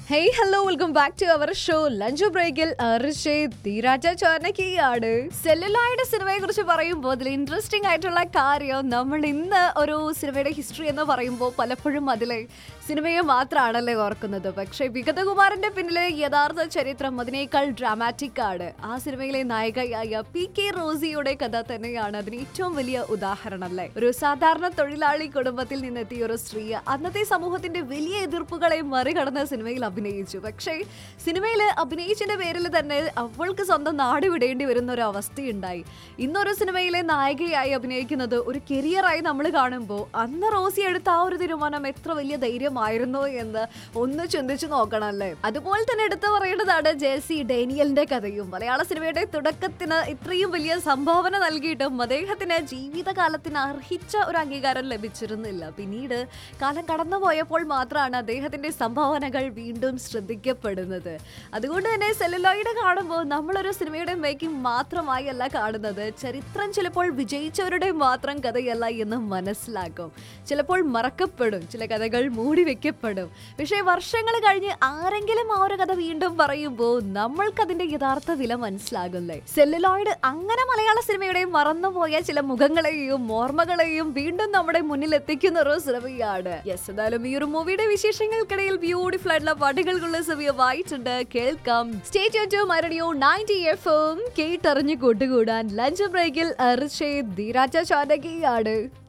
hey hello welcome back to our show lunch ബ്രേക്കിൽ ധീരാജ ചോനക്കിയാണ് സെല്ലുലായുടെ സിനിമയെ കുറിച്ച് പറയുമ്പോൾ അതിൽ ഇൻട്രസ്റ്റിംഗ് ആയിട്ടുള്ള കാര്യം നമ്മൾ ഇന്ന് ഒരു സിനിമയുടെ ഹിസ്റ്ററി എന്ന് പറയുമ്പോൾ പലപ്പോഴും അതിലെ സിനിമയെ മാത്രമാണല്ലേ ഓർക്കുന്നത് പക്ഷേ വിഗതകുമാരന്റെ പിന്നിലെ യഥാർത്ഥ ചരിത്രം അതിനേക്കാൾ ഡ്രാമാറ്റിക് ആണ് ആ സിനിമയിലെ നായികയായ പി കെ റോസിയുടെ കഥ തന്നെയാണ് അതിന് ഏറ്റവും വലിയ ഉദാഹരണം അല്ലേ ഒരു സാധാരണ തൊഴിലാളി കുടുംബത്തിൽ നിന്നെത്തിയ ഒരു സ്ത്രീ അന്നത്തെ സമൂഹത്തിന്റെ വലിയ എതിർപ്പുകളെ മറികടന്ന സിനിമയിൽ അഭിനയിച്ചു പക്ഷേ സിനിമയിൽ അഭിനയിച്ചതിന്റെ പേരിൽ തന്നെ അവൾക്ക് സ്വന്തം നാട് വിടേണ്ടി വരുന്ന ഒരു അവസ്ഥയുണ്ടായി ഇന്നൊരു സിനിമയിലെ നായികയായി അഭിനയിക്കുന്നത് ഒരു കരിയറായി നമ്മൾ കാണുമ്പോൾ അന്ന് റോസി എടുത്ത ആ ഒരു തീരുമാനം എത്ര വലിയ ധൈര്യമായിരുന്നു എന്ന് ഒന്ന് ചിന്തിച്ചു നോക്കണമല്ലേ അതുപോലെ തന്നെ എടുത്തു പറയേണ്ടതാണ് ജേസി ഡേനിയലിന്റെ കഥയും മലയാള സിനിമയുടെ തുടക്കത്തിന് ഇത്രയും വലിയ സംഭാവന നൽകിയിട്ടും അദ്ദേഹത്തിന് ജീവിതകാലത്തിന് അർഹിച്ച ഒരു അംഗീകാരം ലഭിച്ചിരുന്നില്ല പിന്നീട് കാലം കടന്നുപോയപ്പോൾ മാത്രമാണ് അദ്ദേഹത്തിന്റെ സംഭാവനകൾ വീണ്ടും ശ്രദ്ധിക്കപ്പെടുന്നത് അതുകൊണ്ട് തന്നെ സെല്ലുലോയിഡ് കാണുമ്പോൾ നമ്മളൊരു സിനിമയുടെ മേക്കിംഗ് മാത്രമായി അല്ല കാണുന്നത് ചരിത്രം ചിലപ്പോൾ വിജയിച്ചവരുടെ മാത്രം കഥയല്ല എന്ന് മനസ്സിലാക്കും ചിലപ്പോൾ മറക്കപ്പെടും ചില കഥകൾ മൂടി വെക്കപ്പെടും പക്ഷേ വർഷങ്ങൾ കഴിഞ്ഞ് ആരെങ്കിലും ആ ഒരു കഥ വീണ്ടും പറയുമ്പോൾ നമ്മൾക്കതിന്റെ യഥാർത്ഥ വില മനസ്സിലാകില്ലേ സെല്ലുലോയിഡ് അങ്ങനെ മലയാള സിനിമയുടെ മറന്നുപോയ ചില മുഖങ്ങളെയും ഓർമ്മകളെയും വീണ്ടും നമ്മുടെ മുന്നിൽ എത്തിക്കുന്ന ഒരു സിനിമയാണ് യെസ് എന്തായാലും ഈ ഒരു മൂവിയുടെ വിശേഷങ്ങൾക്കിടയിൽ ബ്യൂട്ടിഫുൾ ആയിട്ടുള്ള പാട്ടുകൾക്കുള്ള സമയമായിട്ടുണ്ട് കേൾക്കാം സ്റ്റേ ടു മരടിയോ നയൻറ്റി എഫ് എം കേട്ടറിഞ്ഞ് കൂട്ടുകൂടാൻ ലഞ്ച് ബ്രേക്കിൽ അർഷേ ധീരാജ ചാനകിയാണ്